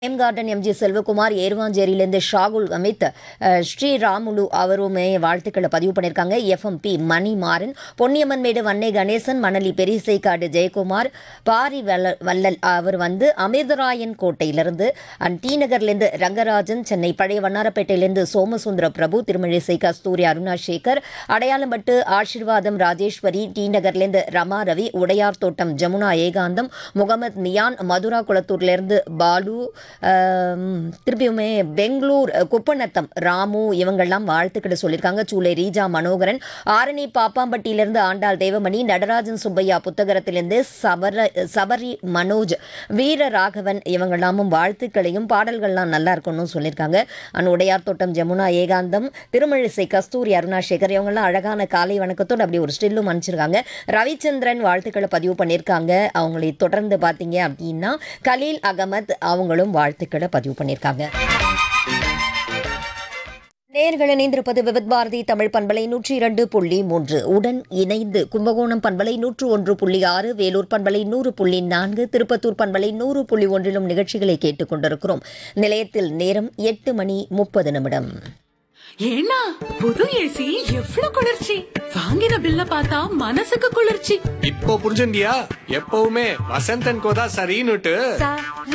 M garden MG Selvakumar ஏர்வாஞ்சேரியிலேருந்து ஷாகுல் அமித் அஹ், ஸ்ரீராமுலு அவருமே வாழ்த்துக்களை பதிவு பண்ணியிருக்காங்க எஃப்எம்பி மணிமாறன் பொன்னியம்மன்மேடு வன்னை கணேசன் மணலி பெரிசைக்காடு ஜெயக்குமார் பாரி வல்ல வல்லல் அவர் வந்து அமிர்தராயன் கோட்டையிலிருந்து அண்ட் டி நகர்லேருந்து ரங்கராஜன் சென்னை பழைய வண்ணாரப்பேட்டையிலேருந்து சோமசுந்தர பிரபு திருமழிசை கஸ்தூரி அருணா சேகர் அடையாளம்பட்டு ஆசீர்வாதம் ராஜேஸ்வரி டி நகர்லேருந்து ரமா ரவி உடையார் தோட்டம் ஜமுனா ஏகாந்தம் முகமது நியான் மதுரா குளத்தூர்லேருந்து பாலு ஆம், திருப்பியுமே பெங்களூர் அஹ், குப்பநத்தம் ராமு இவங்கெல்லாம் வாழ்த்துக்களை சொல்லியிருக்காங்க சூளை ரீஜா மனோகரன் ஆரணி பாப்பாம்பட்டியிலிருந்து ஆண்டாள் தேவமணி நடராஜன் சுப்பையா புத்தகத்திலிருந்து சபர சபரி மனோஜ் வீர ராகவன் இவங்கெல்லாமும் வாழ்த்துக்களையும் பாடல்கள்லாம் நல்லா இருக்கும்னு சொல்லியிருக்காங்க அண்ட் உடையார் தோட்டம் ஜமுனா ஏகாந்தம் திருமழிசை கஸ்தூரி அருணாசேகர் இவங்கெல்லாம் அழகான காலை வணக்கத்தோடு அப்படி ஒரு ஸ்டில்லும் அனுப்பிச்சிருக்காங்க ரவிச்சந்திரன் வாழ்த்துக்களை பதிவு பண்ணியிருக்காங்க அவங்களை தொடர்ந்து பார்த்தீங்க அப்படின்னா கலீல் அகமத் அவங்களும் வாழ்த்துக்களை பதிவு பண்ணியிருக்காங்க நேர்கள் இணைந்திருப்பது விவித் பாரதி தமிழ் பண்பலை நூற்றி இரண்டு புள்ளி மூன்று உடன் இணைந்து கும்பகோணம் பண்பலை நூற்று ஒன்று புள்ளி ஆறு வேலூர் பண்பலை நூறு புள்ளி நான்கு திருப்பத்தூர் பண்பலை நூறு புள்ளி ஒன்றிலும் நிகழ்ச்சிகளை கேட்டுக் கொண்டிருக்கிறோம் நிலையத்தில் நேரம் எட்டு மணி முப்பது நிமிடம் ஏன்னா புது ஏசி எவ்ளோ குளிர்ச்சி வாங்கின பில்ல பார்த்தா மனசுக்கு குளிர்ச்சி இப்போ புரிஞ்சுண்டியா எப்பவுமே வசந்தன் கோதா சரின்னுட்டு